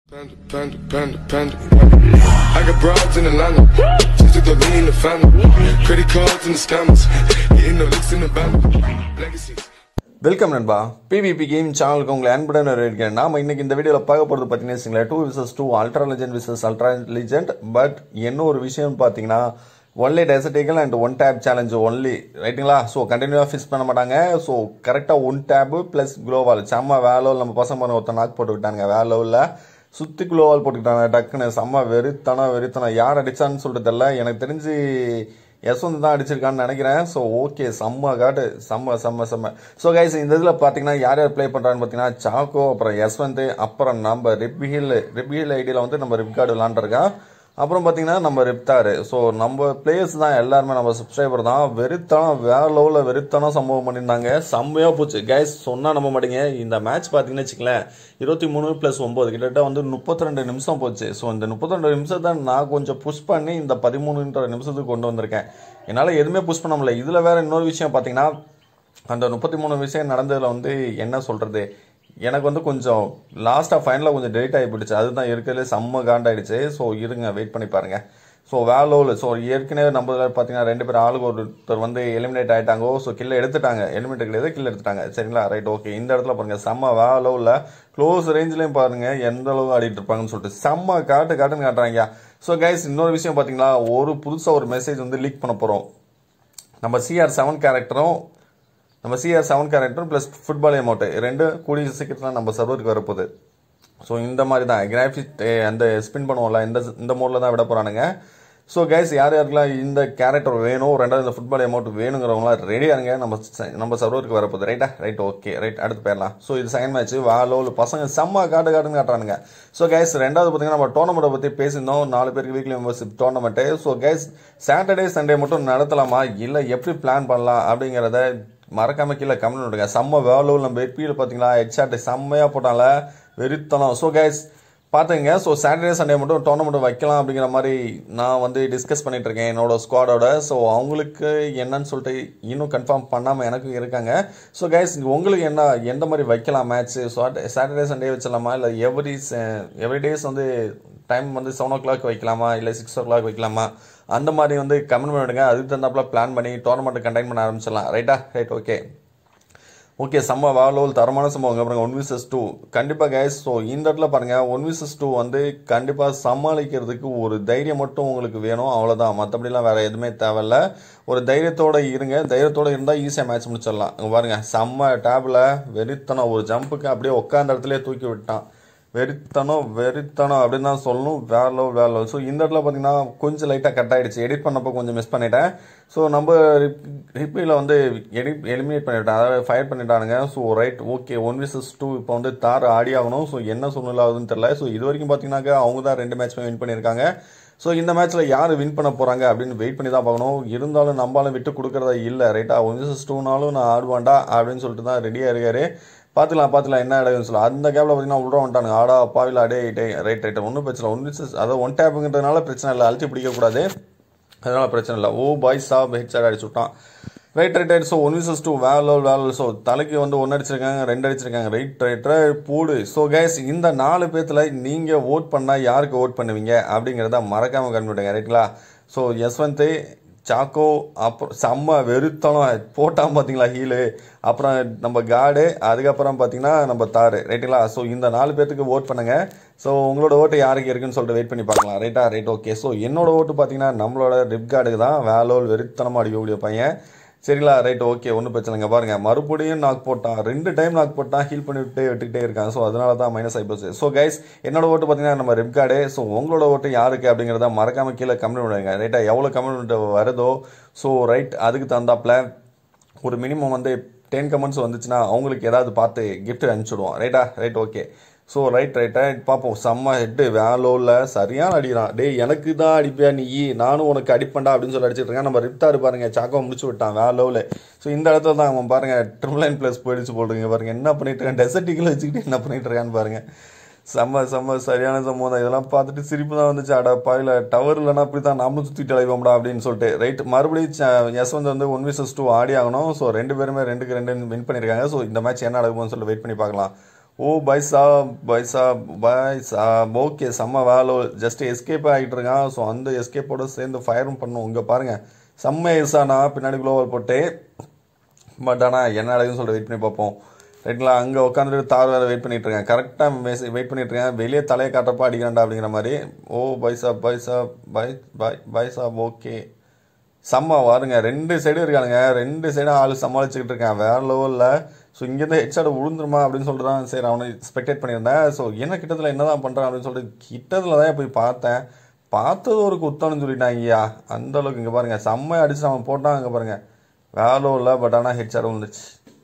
Panda, panda, panda, panda. I got broads in Atlanta. Just took the lean in the family. Credit cards and the scammers. Getting no licks in the band. Legacies. Welcome நண்பா PVP game சேனலுக்கு உங்களை அன்புடன் வரவேற்கிறேன் நாம இன்னைக்கு இந்த வீடியோவில் பார்க்க போகிறது பார்த்தீங்கன்னா வச்சுங்களேன் two versus two ultra legend versus ultra legend but என்ன ஒரு விஷயம் பார்த்தீங்கன்னா ஒன்லி டெசர்டிக்கல் and one tap challenge only ரைட்டுங்களா ஸோ கண்டினியூவாக ஃபிக்ஸ் பண்ண மாட்டாங்க ஸோ கரெக்டாக ஒன் டேப்பு ப்ளஸ் குளோவால் செம்ம வேலோவில் நம்ம பசங்க பண்ண ஒருத்தன் நாக் போட்டு விட்டாங்க வேலோவில் சுற்றி குளோவால் போட்டுக்கிட்டாங்க டக்குன்னு செம்ம வெறித்தனம் வெறித்தனம் யார் அடிச்சான்னு சொல்லிட்டு தெரியல எனக்கு தெரிஞ்சு யஸ்வந்த் தான் அடிச்சிருக்கான்னு நினைக்கிறேன் ஸோ ஓகே செம்ம காட்டு செம்ம செம்ம செம்ம ஸோ கைஸ் இந்த இதில் பார்த்தீங்கன்னா யார் யார் ப்ளே பண்ணுறான்னு பார்த்தீங்கன்னா சாக்கோ அப்புறம் யஸ்வந்த் அப்புறம் நம்ம ரிப்ஹில் ரிப்ஹில் ஐடியில் வந்து நம்ம ரிப்கார்டு விளாண்டுருக்கோம் அப்புறம் பார்த்தீங்கன்னா நம்ம ரிப்தாரு ஸோ நம்ம பிளேயர்ஸ் தான் எல்லாருமே நம்ம சப்ஸ்கிரைபர் தான் வெறித்தனம் வேற லெவலில் வெறித்தனம் சம்பவம் பண்ணியிருந்தாங்க செம்மையாக போச்சு கைஸ் சொன்னால் நம்ப மாட்டீங்க இந்த மேட்ச் பார்த்தீங்கன்னு வச்சுங்களேன் இருபத்தி மூணு ப்ளஸ் ஒம்பது கிட்டத்தட்ட வந்து முப்பத்தி ரெண்டு நிமிஷம் போச்சு ஸோ இந்த முப்பத்தி ரெண்டு நிமிஷத்தை நான் கொஞ்சம் புஷ் பண்ணி இந்த பதிமூணுன்ற நிமிஷத்துக்கு கொண்டு வந்திருக்கேன் என்னால் எதுவுமே புஷ் பண்ண முடியல இதில் வேற இன்னொரு விஷயம் பார்த்தீங்கன்னா அந்த முப்பத்தி மூணு விஷயம் நடந்ததில் வந்து என்ன சொல்கிறது எனக்கு வந்து கொஞ்சம் லாஸ்ட்டாக ஃபைனலாக கொஞ்சம் டெலிட் ஆகி போயிடுச்சு அதுதான் இருக்கிறதுலே செம்ம காண்டாயிடுச்சு ஸோ இருங்க வெயிட் பண்ணி பாருங்க ஸோ வேலோவில் ஸோ ஏற்கனவே நம்ம இதில் பார்த்தீங்கன்னா ரெண்டு பேர் ஆளுக்கு ஒருத்தர் வந்து எலிமினேட் ஆகிட்டாங்கோ ஸோ கில்ல எடுத்துட்டாங்க எலிமினேட் கிடையாது கில்ல எடுத்துட்டாங்க சரிங்களா ரைட் ஓகே இந்த இடத்துல பாருங்க செம்ம வேலோவில் க்ளோஸ் ரேஞ்சிலையும் பாருங்க எந்த அளவுக்கு ஆடிட்டு இருப்பாங்கன்னு சொல்லிட்டு செம்ம காட்டு காட்டுன்னு காட்டுறாங்க ஸோ கைஸ் இன்னொரு விஷயம் பார்த்தீங்களா ஒரு புதுசாக ஒரு மெசேஜ் வந்து லீக் பண்ண போகிறோம் நம்ம சிஆர் செவன் கேரக்டரும் நம்ம CR seven character plus football amount ரெண்டு கூடிய சீக்கிரத்தில் நம்ம சர்வருக்கு வரப்போகுது ஸோ இந்த மாதிரி தான் கிராஃபிக் அந்த ஸ்பின் பண்ணுவோம்ல இந்த இந்த மோடில் தான் விட போகிறானுங்க ஸோ கைஸ் யார் யாருக்கெல்லாம் இந்த கேரக்டர் வேணும் ரெண்டாவது இந்த ஃபுட்பால் அமௌண்ட் வேணுங்கிறவங்களாம் ரெடியாக இருங்க நம்ம ச- நம்ம சர்வருக்கு வரப்போகுது ரைட்டா ரைட் ஓகே ரைட் அடுத்து போயிடலாம் ஸோ இது செகண்ட் மேட்ச் வாலோ பசங்க செம்ம காட்டு காட்டுன்னு காட்டுறானுங்க ஸோ கைஸ் ரெண்டாவது பார்த்தீங்கன்னா நம்ம டோர்னமெண்ட்டை பற்றி பேசியிருந்தோம் நாலு பேருக்கு weekly membership tournament so guys Saturday Sunday மட்டும் நடத்தலாமா இல்லை எப்படி பிளான் பண்ணலாம் அப்படிங்கிறத மறக்காம கீழே கமெண்ட் பண்ணுங்க செம்ம வேலூர் நம்ம எப்பியில் பார்த்தீங்களா ஹெட்ஷாட் செம்மையாக போட்டால வெறித்தனம் ஸோ கைஸ் பார்த்துங்க ஸோ சாட்டர்டே சண்டே மட்டும் டோர்னமெண்ட் வைக்கலாம் அப்படிங்கிற மாதிரி நான் வந்து டிஸ்கஸ் பண்ணிட்டு இருக்கேன் என்னோட ஸ்குவாடோட ஸோ அவங்களுக்கு என்னன்னு சொல்லிட்டு இன்னும் கன்ஃபார்ம் பண்ணாமல் எனக்கு இருக்காங்க ஸோ கைஸ் உங்களுக்கு என்ன எந்த மாதிரி வைக்கலாம் மேட்ச் சாட்டர்டே சண்டே வச்சிடலாமா இல்லை எவ்ரி எவ்ரி டேஸ் வந்து டைம் வந்து செவன் ஓ கிளாக் வைக்கலாமா இல்லை சிக்ஸ் ஓ கிளாக் வைக்கலாமா அந்த மாதிரி வந்து கமெண்ட் பண்ணிவிடுங்க அதுக்கு தகுந்தாப்புல பிளான் பண்ணி டோர்னமெண்ட் கண்டக்ட் பண்ண ஆரம்பிச்சிடலாம் ரைட்டா ரைட் ஓகே ஓகே செம்ம வாலோல் தரமான சம்பவம் பாருங்க ஒன் விசஸ் டூ கண்டிப்பாக கைஸ் ஸோ இந்த இடத்துல பாருங்க ஒன் விசஸ் டூ வந்து கண்டிப்பாக சமாளிக்கிறதுக்கு ஒரு தைரியம் மட்டும் உங்களுக்கு வேணும் அவ்வளோதான் மற்றபடிலாம் வேற எதுவுமே தேவையில்ல ஒரு தைரியத்தோட இருங்க தைரியத்தோட இருந்தால் ஈஸியாக மேட்ச் முடிச்சிடலாம் இங்க பாருங்க செம்ம டேபில் வெறித்தனம் ஒரு ஜம்புக்கு அப்படியே உட்காந்த இடத்துல தூக்கி விட்டான் வெறித்தனம் வெறித்தனம் அப்படின்னு தான் சொல்லணும் வேற லெவல் வேற லெவல் ஸோ இந்த இடத்துல பார்த்தீங்கன்னா கொஞ்சம் லைட்டாக கட் ஆயிடுச்சு எடிட் பண்ணப்போ கொஞ்சம் மிஸ் பண்ணிட்டேன் ஸோ நம்ம ரிப்பியில் வந்து எடிட் எலிமினேட் பண்ணிட்டேன் அதாவது ஃபயர் பண்ணிட்டானுங்க so right okay one versus two இப்போ வந்து தார் ஆடி ஆகணும் ஸோ என்ன சூழ்நிலை ஆகுதுன்னு தெரியல ஸோ இது வரைக்கும் பார்த்தீங்கன்னாக்கா அவங்க தான் ரெண்டு மேட்ச்மே வின் பண்ணியிருக்காங்க ஸோ இந்த மேட்ச்சில் யார் வின் பண்ண போகிறாங்க அப்படின்னு வெயிட் பண்ணி தான் பார்க்கணும் இருந்தாலும் நம்மளாலும் விட்டு கொடுக்குறதா இல்லை ரைட்டா ஒன் விசஸ் டூனாலும் நான் ஆடுவான்டா அப்படின்னு சொல்லிட்டு தான் ரெடியாக இருக்காரு பார்த்துக்கலாம் பார்த்துக்கலாம் என்ன இடம்னு சொல்லலாம் அந்த கேப்பில் பார்த்தீங்கன்னா உள்ள வந்துட்டானுங்க ஆடா பாவில அடே டே ரைட் ரைட் ஒன்றும் பிரச்சனை ஒன் விசஸ் அதாவது ஒன் டேப்புங்கிறதுனால பிரச்சனை இல்லை அழுத்தி பிடிக்கக்கூடாது அதனால பிரச்சனை இல்லை ஓ பாய் சாப் ஹெட் சார் அடிச்சு விட்டான் right right right so one versus two வேலோ வேலோ ஸோ தலைக்கு வந்து ஒன்று அடிச்சிருக்காங்க ரெண்டு அடிச்சிருக்காங்க ரைட் ரைட் ரைட் போடு ஸோ கேஸ் இந்த நாலு பேர்த்தில் நீங்கள் ஓட் பண்ணால் யாருக்கு ஓட் பண்ணுவீங்க அப்படிங்கிறத மறக்காமல் கண்டுபிடிங்க ரைட்டுங்களா ஸோ யஸ்வந்த் சாக்கோ அப்புறம் செம்ம வெறுத்தனம் போட்டான் பார்த்தீங்களா ஹீலு அப்புறம் நம்ம காடு அதுக்கப்புறம் பார்த்தீங்கன்னா நம்ம தாரு ரைட்டுங்களா ஸோ இந்த நாலு பேர்த்துக்கு ஓட் பண்ணுங்க ஸோ உங்களோட ஓட்டு யாருக்கு இருக்குன்னு சொல்லிட்டு வெயிட் பண்ணி பார்க்கலாம் ரைட்டா ரைட் ஓகே ஸோ என்னோட ஓட்டு பார்த்தீங்கன்னா நம்மளோட ரிப் கார்டுக்கு தான் வேலோல் வெறித்தனமாக அடிக்கக்கூடிய பையன் சரிங்களா ரைட் ஓகே ஒன்றும் பிரச்சனை இல்லைங்க பாருங்க மறுபடியும் நாக் போட்டான் ரெண்டு டைம் நாக் போட்டான் ஹீல் பண்ணிவிட்டு விட்டுக்கிட்டே இருக்கான் ஸோ அதனால தான் மைனஸ் ஆகி போச்சு ஸோ கைஸ் என்னோட ஓட்டு பார்த்தீங்கன்னா நம்ம ரெப்கார்டு ஸோ உங்களோட ஓட்டு யாருக்கு அப்படிங்கிறத மறக்காம கீழே கமெண்ட் பண்ணுங்க ரைட்டா எவ்வளோ கமெண்ட் வருதோ ஸோ ரைட் அதுக்கு தகுந்தாப்புல ஒரு மினிமம் வந்து டென் கமெண்ட்ஸ் வந்துச்சுன்னா அவங்களுக்கு ஏதாவது பார்த்து கிஃப்ட் அனுப்பிச்சுடுவோம் ரைட்டா right okay so right right right பார்ப்போம் செம்ம ஹெட்டு வேலோவில் சரியான அடிக்கிறான் டேய் எனக்கு தான் அடிப்பியா நீ நானும் உனக்கு அடிப்பேன்டா அப்படின்னு சொல்லி அடிச்சிட்டு இருக்கான் நம்ம ரிப்தாரு பாருங்க சாக்கோ முடிச்சு விட்டான் வேலோவில் ஸோ இந்த இடத்துல தான் அவன் பாருங்க ட்ரிபிள் நைன் ப்ளஸ் போயிடுச்சு போடுங்க பாருங்க என்ன பண்ணிட்டு இருக்கான் டெசர்ட்டிக்கில் வச்சுக்கிட்டு என்ன பண்ணிட்டு இருக்கான்னு பாருங்க செம்ம செம்ம சரியான சம்பவம் தான் இதெல்லாம் பார்த்துட்டு சிரிப்பு தான் வந்துச்சு அட பாயில டவர் இல்லைனா அப்படி தான் நாமளும் சுற்றிட்டு அலைவோம்டா அப்படின்னு சொல்லிட்டு ரைட் மறுபடியும் ச- யஸ்வந்த் வந்து ஒன் விசஸ் டூ ஆடி ஆகணும் ஸோ ரெண்டு பேருமே ரெண்டுக்கு ரெண்டு வின் பண்ணியிருக்காங்க ஸோ இந்த மேட்ச் என்ன நடக்கும்னு சொல்லிட்டு வெயிட் பண்ணி பார்க்கலாம் ஓ பை சாப் பை சாப் பை சாப் ஓகே செம்ம வேலை ஜஸ்ட் எஸ்கேப் ஆகிட்டு இருக்கான் ஸோ அந்த எஸ்கேப்போட சேர்ந்து ஃபயரும் பண்ணும் இங்கே பாருங்கள் செம்ம எசானா பின்னாடி குளோவல் போட்டு பட் ஆனால் என்ன நடக்குதுன்னு சொல்லிட்டு வெயிட் பண்ணி பார்ப்போம் ரைட்டுங்களா அங்கே உட்காந்துட்டு தார் வேறு வெயிட் பண்ணிட்டு இருக்கேன் கரெக்டாக மெசேஜ் வெயிட் பண்ணிட்டு இருக்கேன் வெளியே தலையை காட்டுறப்ப அடிக்கிறான்டா அப்படிங்கிற மாதிரி ஓ பைசா பைசா பை பை பைசா ஓகே செம்ம வாருங்க ரெண்டு சைடும் இருக்கானுங்க ரெண்டு சைடும் ஆள் சமாளிச்சுக்கிட்டு இருக்கேன் வேற லெவலில் ஸோ இங்கேருந்து ஹெச்ஆர் விழுந்துருமா அப்படின்னு சொல்லிட்டு சரி அவனை ஸ்பெக்டேட் பண்ணியிருந்தேன் ஸோ என்ன கிட்டத்தில் என்ன தான் பண்ணுறான் அப்படின்னு சொல்லிட்டு கிட்டத்தில் தான் போய் பார்த்தேன் பார்த்தது ஒரு குத்தம்னு சொல்லிட்டாங்கய்யா அந்த அளவுக்கு இங்கே பாருங்கள் செம்ம அடிச்சு அவன் போட்டான் இங்கே பாருங்கள் வேலை இல்லை பட் ஆனால் ஹெச்ஆர் வந்துச்சு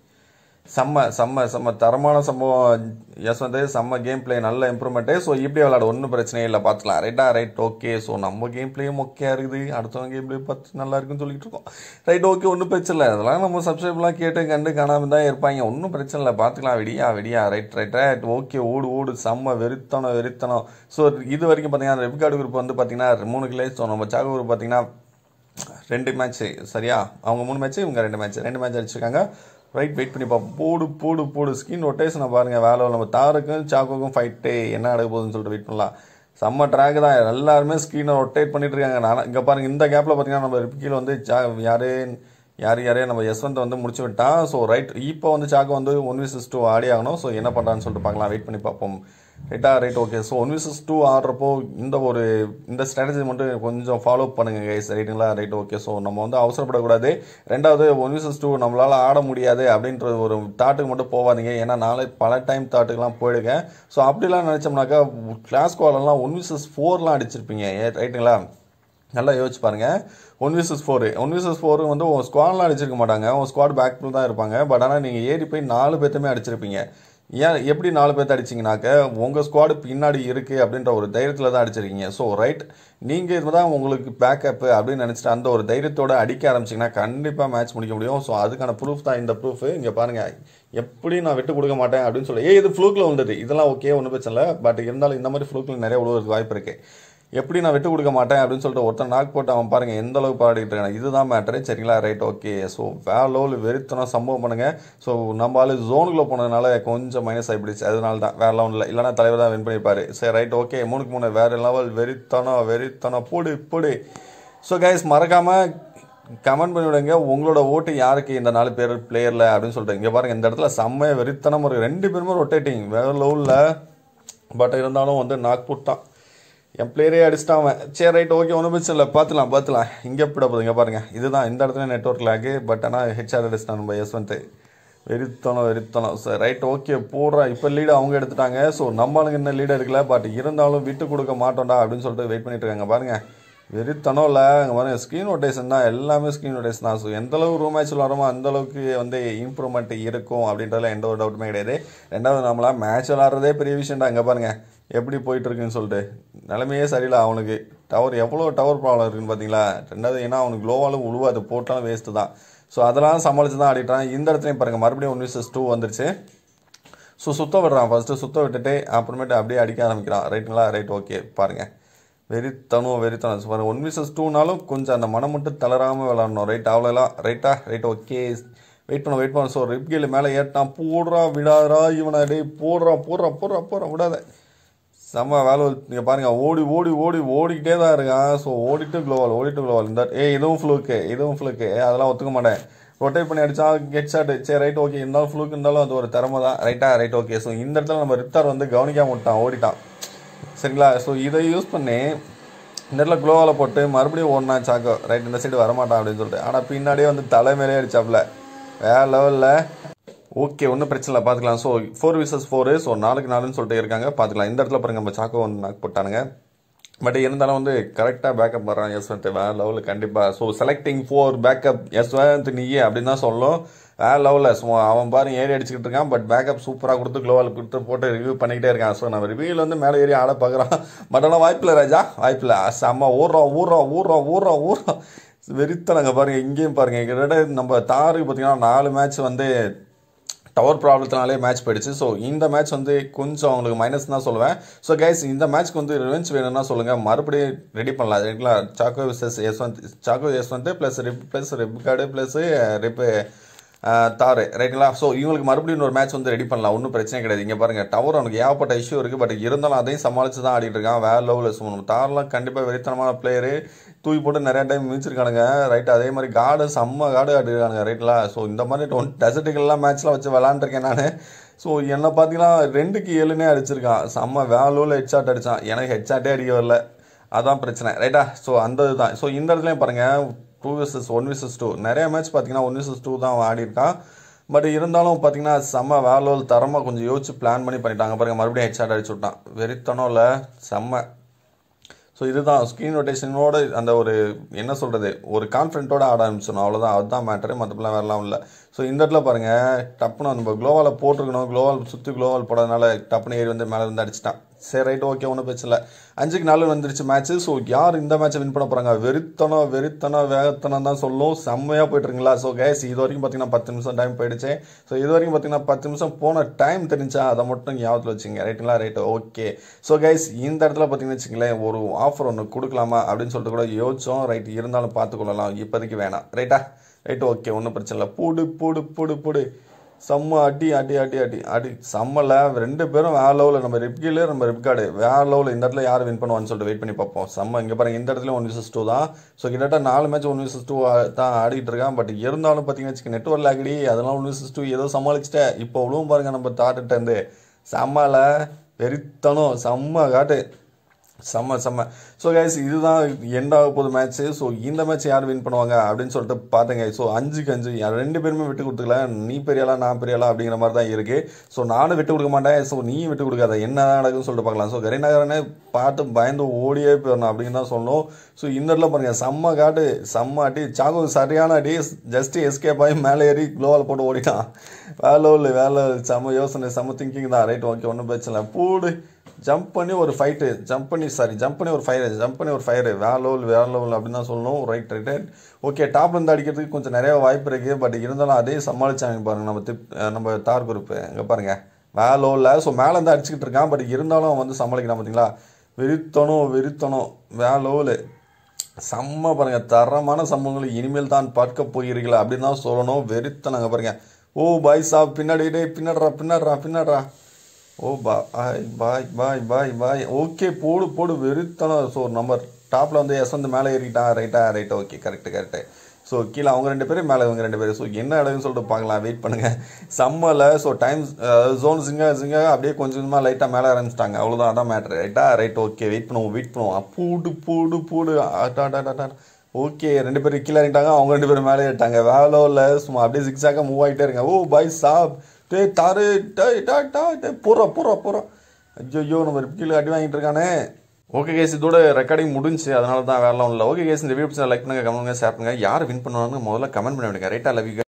செம்ம செம்ம செம்ம தரமான சம்பவம் எஸ் வந்து செம்ம கேம் பிளே நல்ல இம்ப்ரூவ்மெண்ட்டு ஸோ இப்படி விளாட ஒன்றும் பிரச்சனையே இல்லை பார்த்துக்கலாம் ரைட்டா ரைட் ஓகே ஸோ நம்ம கேம் பிளேயும் மொக்கையாக இருக்குது அடுத்தவங்க கேம் பிளே பார்த்து நல்லா இருக்குன்னு சொல்லிட்டு இருக்கோம் ரைட் ஓகே ஒன்றும் பிரச்சனை இல்லை அதெல்லாம் நம்ம சப்ஸ்கிரைப்லாம் கேட்டு கண்டு காணாமல் தான் இருப்பாங்க ஒன்றும் பிரச்சனை இல்லை பார்த்துக்கலாம் விடியா விடியா ரைட் ரைட் ரைட் ஓகே ஓடு ஓடு செம்ம வெறித்தனம் வெறித்தனம் ஸோ இது வரைக்கும் பார்த்தீங்கன்னா ரெப்கார்டு குரூப் வந்து பார்த்தீங்கன்னா மூணு கிளே ஸோ நம்ம சாகு குரூப் பார்த்தீங்கன்னா ரெண்டு மேட்ச் சரியா அவங்க மூணு மேட்ச் இவங்க ரெண்டு மேட்ச் ரெண்டு மேட்ச் அடிச்சிருக்காங்க ரைட் வெயிட் பண்ணி பார்ப்போம் போடு போடு போடு ஸ்கின் ரொட்டேஷனை பாருங்கள் வேலை நம்ம தாருக்கும் சாக்கோக்கும் ஃபைட்டு என்ன நடக்க போகுதுன்னு சொல்லிட்டு வெயிட் பண்ணலாம் செம்ம ட்ராக் தான் எல்லாருமே ஸ்க்ரீனை ரொட்டேட் பண்ணிட்டு இருக்காங்க நான் இங்கே பாருங்க இந்த கேப்பில் பார்த்தீங்கன்னா நம்ம ரிப்பிக்கில் வந்து சா யாரு யார் யாரே நம்ம யஸ்வந்த் வந்து முடிச்சு விட்டான் ஸோ ரைட் இப்போ வந்து சாக்கோ வந்து ஒன் விசஸ் டூ ஆடி ஆகணும் ஸோ என்ன பண்ணுறான்னு சொல்லிட்டு பார்க்கலாம் வெயிட் பண்ணி பார்ப்போம் ரைட்டா right okay so one versus two ஆடுறப்போ இந்த ஒரு இந்த ஸ்ட்ராட்டஜி மட்டும் கொஞ்சம் ஃபாலோ பண்ணுங்க கைஸ் ரைட்டுங்களா ரைட் ஓகே ஸோ நம்ம வந்து அவசரப்படக்கூடாது ரெண்டாவது ஒன் விசஸ் டூ நம்மளால் ஆட முடியாது அப்படின்ற ஒரு தாட்டுக்கு மட்டும் போகாதீங்க ஏன்னா நாளை பல டைம் தாட்டுக்கெல்லாம் போயிடுங்க ஸோ அப்படிலாம் நினச்சோம்னாக்கா கிளாஸ் கோலெல்லாம் ஒன் விசஸ் ஃபோர்லாம் அடிச்சிருப்பீங்க ஏ- ரைட்டுங்களா நல்லா யோசிச்சு பாருங்க one versus four one versus four வந்து உன் ஸ்குவாட்லாம் அடிச்சிருக்க மாட்டாங்க உன் ஸ்குவாட் பேக்கில் தான் இருப்பாங்க பட் ஆனால் நீங்கள் ஏறி போய் நாலு பேர்த்துமே அடிச்சிருப்பீங்க ஏன் எப்படி நாலு பேர்த்த அடிச்சிங்கனாக்க உங்கள் ஸ்குவாடு பின்னாடி இருக்குது அப்படின்ற ஒரு தைரியத்தில் தான் அடிச்சிருக்கீங்க ஸோ ரைட் நீங்கள் இதுதான் உங்களுக்கு பேக்கப் அப்படின்னு நினச்சிட்டு அந்த ஒரு தைரியத்தோட அடிக்க ஆரம்பிச்சிங்கன்னா கண்டிப்பாக மேட்ச் முடிக்க முடியும் ஸோ அதுக்கான ப்ரூஃப் தான் இந்த ப்ரூஃப் இங்கே பாருங்கள் எப்படி நான் விட்டு கொடுக்க மாட்டேன் அப்படின்னு சொல்லி ஏ இது ஃப்ளூக்கில் வந்தது இதெல்லாம் ஓகே ஒன்றும் பிரச்சனை இல்லை பட் இருந்தாலும் இந்த மாதிரி ஃப்ளூக்கில் நிறைய விழுவதுக்கு வாய்ப்பு இருக்குது எப்படி நான் விட்டு கொடுக்க மாட்டேன் அப்படின்னு சொல்லிட்டு ஒருத்தன் நாக் போட்டு அவன் பாருங்க எந்த அளவுக்கு பாடிட்டு இருக்கான் இதுதான் மேட்ரு சரிங்களா ரைட் ஓகே ஸோ வேற லெவல் வெறித்தனம் சம்பவம் பண்ணுங்க ஸோ நம்ம ஆளு ஜோனுக்குள்ள போனதுனால கொஞ்சம் மைனஸ் ஆகிடுச்சு அதனால தான் வேற லெவலில் இல்லைனா தலைவர் தான் வின் பண்ணியிருப்பாரு சரி ரைட் ஓகே மூணுக்கு மூணு வேற லெவல் வெறித்தனம் வெறித்தனம் போடு போடு ஸோ கைஸ் மறக்காம கமெண்ட் பண்ணி விடுங்க உங்களோட ஓட்டு யாருக்கு இந்த நாலு பேர் பிளேயரில் அப்படின்னு சொல்லிட்டு இங்கே பாருங்க இந்த இடத்துல செம்மைய வெறித்தனம் ஒரு ரெண்டு பேருமே ரொட்டேட்டிங் வேற லெவலில் பட் இருந்தாலும் வந்து நாக் புட்டான் என் பிளேயரே அடிச்சிட்டான் அவன் சரி ரைட் ஓகே ஒன்றும் பிரச்சனை இல்லை பார்த்துலாம் பார்த்துலாம் இங்கே எப்படி போகுது இங்கே பாருங்க இதுதான் இந்த இடத்துல நெட்ஒர்க் லேக்கு பட் ஆனால் ஹெச்ஆர் அடிச்சிட்டான் நம்ம யஸ்வந்த் வெறித்தனம் வெறித்தனம் சார் ரைட் ஓகே போடுறா இப்போ லீடு அவங்க எடுத்துட்டாங்க ஸோ நம்மளுக்கு இன்னும் லீடு எடுக்கல பட் இருந்தாலும் விட்டு கொடுக்க மாட்டோம்டா அப்படின்னு சொல்லிட்டு வெயிட் பண்ணிட்டு இருக்காங்க பாருங்க வெறித்தனம் இல்லை அங்கே பாருங்க ஸ்க்ரீன் ரொட்டேஷன் தான் எல்லாமே ஸ்க்ரீன் ரொட்டேஷன் தான் ஸோ எந்த அளவுக்கு ரூம் மேட்ச் விளாடுறோமோ அந்த அளவுக்கு வந்து இம்ப்ரூவ்மெண்ட் இருக்கும் அப்படின்றதுல எந்த ஒரு டவுட்டுமே கிடையாது ரெண்டாவது நம்மளா மேட்ச் விளாட்றதே பெரிய விஷயம்டா அங்கே பாருங்க எப்படி போயிட்டு இருக்குன்னு சொல்லிட்டு நிலைமையே சரியில்லை அவனுக்கு டவர் எவ்வளோ டவர் ப்ராப்ளம் இருக்குன்னு பார்த்தீங்களா ரெண்டாவது ஏன்னா அவனுக்கு லோவாலும் உழுவாது போட்டாலும் வேஸ்ட்டு தான் ஸோ அதெல்லாம் சமாளித்து தான் ஆடிட்டான் இந்த இடத்துலையும் பாருங்க மறுபடியும் ஒன் விசஸ் டூ வந்துருச்சு ஸோ சுத்த விடுறான் ஃபர்ஸ்ட்டு சுத்த விட்டுட்டு அப்புறமேட்டு அப்படியே அடிக்க ஆரம்பிக்கிறான் ரைட்டுங்களா ரைட் ஓகே பாருங்க வெறித்தனம் வெறித்தனம் பாருங்க ஒன் விசஸ் டூனாலும் கொஞ்சம் அந்த மனம் மட்டும் தளராமல் விளாடணும் ரைட் அவ்வளோலாம் ரைட்டா ரைட் ஓகே வெயிட் பண்ண வெயிட் பண்ண ஸோ ரிப்கேல மேலே ஏட்டான் போடுறா விடாதா இவனை டேய் போடுறா போடுறா போடுறா போடுறா விடாத செம்ம வேலை நீங்கள் பாருங்கள் ஓடி ஓடி ஓடி ஓடிக்கிட்டே தான் இருக்கான் ஸோ ஓடிட்டு க்ளோவால் ஓடிட்டு க்ளோவால் இந்த ஏ இதுவும் ஃப்ளூக்கு இதுவும் ஃப்ளூக்கு அதெல்லாம் ஒத்துக்க மாட்டேன் ரொட்டேட் பண்ணி அடிச்சா கெட் ஷாட் சரி ரைட் ஓகே இருந்தாலும் ஃப்ளூக் இருந்தாலும் அது ஒரு திறமை தான் ரைட்டா ரைட் ஓகே ஸோ இந்த இடத்துல நம்ம ரிப்தார் வந்து கவனிக்காம விட்டான் ஓடிட்டான் சரிங்களா ஸோ இதை யூஸ் பண்ணி இந்த இடத்துல க்ளோவால் போட்டு மறுபடியும் ஓடினா சாக்கோ ரைட் இந்த சைடு வரமாட்டான் அப்படின்னு சொல்லிட்டு ஆனால் பின்னாடியே வந்து தலை மேலே அடிச்சாப்ல வேற லெவலில் ஓகே ஒன்றும் பிரச்சனை இல்லை பார்த்துக்கலாம் so four versus four so நாலுக்கு நாலுன்னு சொல்லிட்டு இருக்காங்க பார்த்துக்கலாம் இந்த இடத்துல பாருங்க நம்ம சாக்கோ வந்து நாக் போட்டானுங்க பட் இருந்தாலும் வந்து கரெக்டாக பேக்கப் வர்றான் யஸ்வந்த் வேற லெவலில் கண்டிப்பாக so selecting four backup Yashwant நீயே அப்படின்னு தான் சொல்லும் வேற லெவலில் ஸோ அவன் பாரு ஏறி அடிச்சுக்கிட்டு இருக்கான் பட் பேக்கப் சூப்பராக கொடுத்து க்ளோவால் கொடுத்து போட்டு ரிவ்யூ பண்ணிக்கிட்டே இருக்கான் ஸோ நம்ம ரிவ்யூவில் வந்து மேலே ஏறி ஆட பார்க்குறான் பட் ஆனால் வாய்ப்பில்லை ராஜா வாய்ப்பில்லை செம்ம ஊர்றோம் ஊர்றோம் ஊர்றோம் ஊர்றோம் ஊர்றோம் வெறித்தனங்க பாருங்க இங்கேயும் பாருங்க கிட்டத்தட்ட நம்ம தாருக்கு பார்த்தீங்கன்னா நாலு மேட்ச் வந்து டவர் ப்ராப்ளத்தினாலே மேட்ச் போயிடுச்சு ஸோ இந்த மேட்ச் வந்து கொஞ்சம் அவங்களுக்கு மைனஸ் தான் சொல்லுவேன் ஸோ கைஸ் இந்த மேட்ச்க்கு வந்து ரிவெஞ்ச் வேணும்னா சொல்லுங்கள் மறுபடியும் ரெடி பண்ணலாம் சரிங்களா Chacko versus Yashwant Chacko Yashwant plus rip plus rip card plus rip தாரு ரைட்டுங்களா ஸோ இவங்களுக்கு மறுபடியும் ஒரு மேட்ச் வந்து ரெடி பண்ணலாம் ஒன்றும் பிரச்சனை கிடையாது இங்கே பாருங்க டவர் அவனுக்கு ஏகப்பட்ட இஷ்யூ இருக்குது பட் இருந்தாலும் அதையும் சமாளித்து தான் ஆடிட்டு இருக்கான் வேற லெவலில் ஸோ நம்ம தாரெலாம் கண்டிப்பாக வெறித்தனமான பிளேயரு தூக்கி போட்டு நிறைய டைம் மிதிச்சிருக்கானுங்க ரைட் அதே மாதிரி கார்டு செம்ம கார்டு ஆடிருக்கானுங்க ரைட்லா ஸோ இந்த மாதிரி ஒன் டெசர்ட்டுகள்லாம் மேட்ச்லாம் வச்சு விளாண்டுருக்கேன் நான் ஸோ என்ன பார்த்தீங்கன்னா ரெண்டுக்கு ஏழுனே அடிச்சிருக்கான் செம்ம வேலூவில் ஹெட்ஷாட் அடித்தான் எனக்கு ஹெட்ஷாட்டே அடிக்க வரல அதான் பிரச்சனை ரைட்டா ஸோ அந்த இதுதான் ஸோ இந்த இடத்துலையும் பாருங்கள் two versus one versus two நிறைய மேட்ச் பார்த்தீங்கன்னா ஒன் விசஸ் டூ தான் அவன் ஆடி இருக்கான் பட் இருந்தாலும் பார்த்தீங்கன்னா செம்ம வேலோல் தரமாக கொஞ்சம் யோசிச்சு பிளான் பண்ணி பண்ணிட்டாங்க பாருங்க மறுபடியும் ஹெட்ஷாட் அடிச்சு விட்டான் வெறித்தனம் இல்லை செம்ம ஸோ இதுதான் ஸ்க்ரீன் ரொட்டேஷனோட அந்த ஒரு என்ன சொல்கிறது ஒரு கான்ஃபிடென்ட்டோட ஆட ஆரம்பிச்சிடணும் அவ்வளோதான் அதுதான் மேட்ரு மற்றபடிலாம் வேறலாம் இல்லை ஸோ இந்த இடத்துல பாருங்கள் டப்புன்னு நம்ம க்ளோவால் போட்டிருக்கணும் க்ளோவால் சுற்றி க்ளோவால் போடாதனால டப்புன்னு ஏறி வந்து மேலே இருந்து அடிச்சிட்டான் சரி ரைட் ஓகே ஒன்றும் பிரச்சனை இல்லை அஞ்சுக்கு நாலு வந்துருச்சு மேட்ச்சு ஸோ யார் இந்த மேட்ச்சை வின் பண்ண போகிறாங்க வெறித்தனம் வெறித்தனம் வேகத்தனம் தான் சொல்லும் செம்மையாக போயிட்டுருங்களா ஸோ கேஸ் இது வரைக்கும் பார்த்தீங்கன்னா பத்து நிமிஷம் டைம் போயிடுச்சு ஸோ இது வரைக்கும் பார்த்தீங்கன்னா பத்து நிமிஷம் போன டைம் தெரிஞ்சா அதை மட்டும் ஞாபகத்தில் வச்சுங்க ரைட்டுங்களா ரைட்டு ஓகே ஸோ கைஸ் இந்த இடத்துல பார்த்தீங்கன்னு வச்சுங்களேன் ஒரு ஆஃபர் ஒன்று கொடுக்கலாமா அப்படின்னு சொல்லிட்டு கூட யோசிச்சோம் ரைட் இருந்தாலும் பார்த்துக்கொள்ளலாம் இப்போதைக்கு வேணாம் ரைட்டா ரைட் ஓகே ஒன்றும் பிரச்சனை இல்லை போடு போடு போடு போடு செம்ம அடி அடி அடி அடி அடி செம்மல ரெண்டு பேரும் வேற லெவலில் நம்ம ரிப்கில் நம்ம ரிப்கார்டு வேற லெவலில் இந்த இடத்துல யார் வின் பண்ணுவான்னு சொல்லிட்டு வெயிட் பண்ணி பார்ப்போம் செம்ம இங்கே பாருங்க இந்த இடத்துல ஒன் விசஸ் டூ தான் ஸோ கிட்டத்தட்ட நாலு மேட்ச் ஒன் விசஸ் டூ தான் ஆடிட்டு இருக்கான் பட் இருந்தாலும் பார்த்தீங்கன்னு வச்சுக்க நெட்ஒர்க் ஆகடி அதெல்லாம் ஒன் விசஸ் டூ ஏதோ சமாளிச்சிட்டேன் இப்போ அவ்வளவும் பாருங்க நம்ம தாட்டுட்டு இருந்து செம்மல வெறித்தனம் செம்ம காட்டு செம்ம செம்ம ஸோ கைஸ் இதுதான் எண்ட் ஆக போகுது மேட்ச்சு ஸோ இந்த மேட்ச் யார் வின் பண்ணுவாங்க அப்படின்னு சொல்லிட்டு பார்த்தேங்க ஸோ அஞ்சுக்கு அஞ்சு யார் ரெண்டு பேருமே விட்டு கொடுத்துக்கல நீ பெரியாளா நான் பெரியாளா அப்படிங்கிற மாதிரி தான் இருக்குது ஸோ நானும் விட்டு கொடுக்க மாட்டேன் ஸோ நீ விட்டு கொடுக்காத என்ன நடக்குன்னு சொல்லிட்டு பார்க்கலாம் ஸோ கரிநகரனே பார்த்து பயந்து ஓடியே போயிடணும் அப்படின்னு தான் சொன்னோம் ஸோ இந்த இடத்துல பாருங்கள் செம்ம காட்டு செம்ம அடி சாகு சரியான அடி ஜஸ்ட் எஸ்கேப் ஆகி மேலே ஏறி க்ளோவால் போட்டு ஓடிட்டான் வேலை இல்லை வேலை செம்ம யோசனை செம்ம திங்கிங் தான் ரைட் ஓகே ஒன்றும் பிரச்சனை இல்லை போடு ஜம்ப் பண்ணி ஒரு ஃபைட்டு ஜம்ப் பண்ணி சாரி ஜம்ப் பண்ணி ஒரு ஃபயர் ஜம்ப் பண்ணி ஒரு ஃபயர் வேற லெவல் வேற லெவல் அப்படின்னு தான் சொல்லணும் ரைட் ரைட் ரைட் ஓகே டாப்ல இருந்து அடிக்கிறதுக்கு கொஞ்சம் நிறைய வாய்ப்பு இருக்குது பட் இருந்தாலும் அதே சமாளிச்சாங்க பாருங்க நம்ம திப் நம்ம தார் குரூப் இங்கே பாருங்க வேற லெவலில் ஸோ மேலே இருந்து அடிச்சுக்கிட்டு இருக்கான் பட் இருந்தாலும் அவன் வந்து சமாளிக்கிறான் பார்த்தீங்களா வெறித்தனம் வெறித்தனம் வேற லெவலு செம்ம பாருங்க தரமான சம்பவங்களை இனிமேல் தான் பார்க்க போகிறீர்களா அப்படின்னு தான் சொல்லணும் வெறித்தனங்க பாருங்க ஓ பாய் சாப் பின்னாடி டேய் பின்னாடுறா பின்னாடுறா பின்னாடுறா ஓ பாய் பாய் பாய் பாய் பாய் ஓகே போடு போடு வெறித்தனம் ஸோ நம்பர் டாப்பில் வந்து எஸ் வந்து மேலே ஏறிக்கிட்டான் ரைட்டா right okay correct correct so கீழே அவங்க ரெண்டு பேரும் மேலே இவங்க ரெண்டு பேரும் ஸோ என்ன இடம்னு சொல்லிட்டு பார்க்கலாம் வெயிட் பண்ணுங்கள் சம்மரில் ஸோ டைம் ஜோன் சிங்க சிங்க அப்படியே கொஞ்சம் கொஞ்சமாக லைட்டாக மேலே ஆரம்பிச்சிட்டாங்க அவ்வளோதான் அதான் மேட்ரு ரைட்டா ரைட் ஓகே வெயிட் பண்ணுவோம் வெயிட் பண்ணுவோம் பூடு பூடு பூடு ஆட்டா ஓகே ரெண்டு பேரும் கீழே இறங்கிட்டாங்க அவங்க ரெண்டு பேரும் மேலே ஏறிட்டாங்க வேலோ இல்லை சும்மா அப்படியே சிக்ஸாக மூவ் ஆகிட்டே இருங்க ஓ பாய் சாப் டே தாரு டே டா டா டே போறா போறா போறா ஐயோ நம்ம கீழே அடி வாங்கிட்டு இருக்கானே ஓகே கேஸ் இதோட ரெக்கார்டிங் முடிஞ்சு அதனால தான் வேலை இல்லை ஓகே கேஸ் இந்த வீடியோ லைக் பண்ணுங்க கமெண்ட் பண்ணுங்க ஷேர் பண்ணுங்க யார் வின் பண்ணுவாங்கன்னு முதல்ல கமெண்ட் பண்ணி விடுங்க ரைட்டா லவ் யூ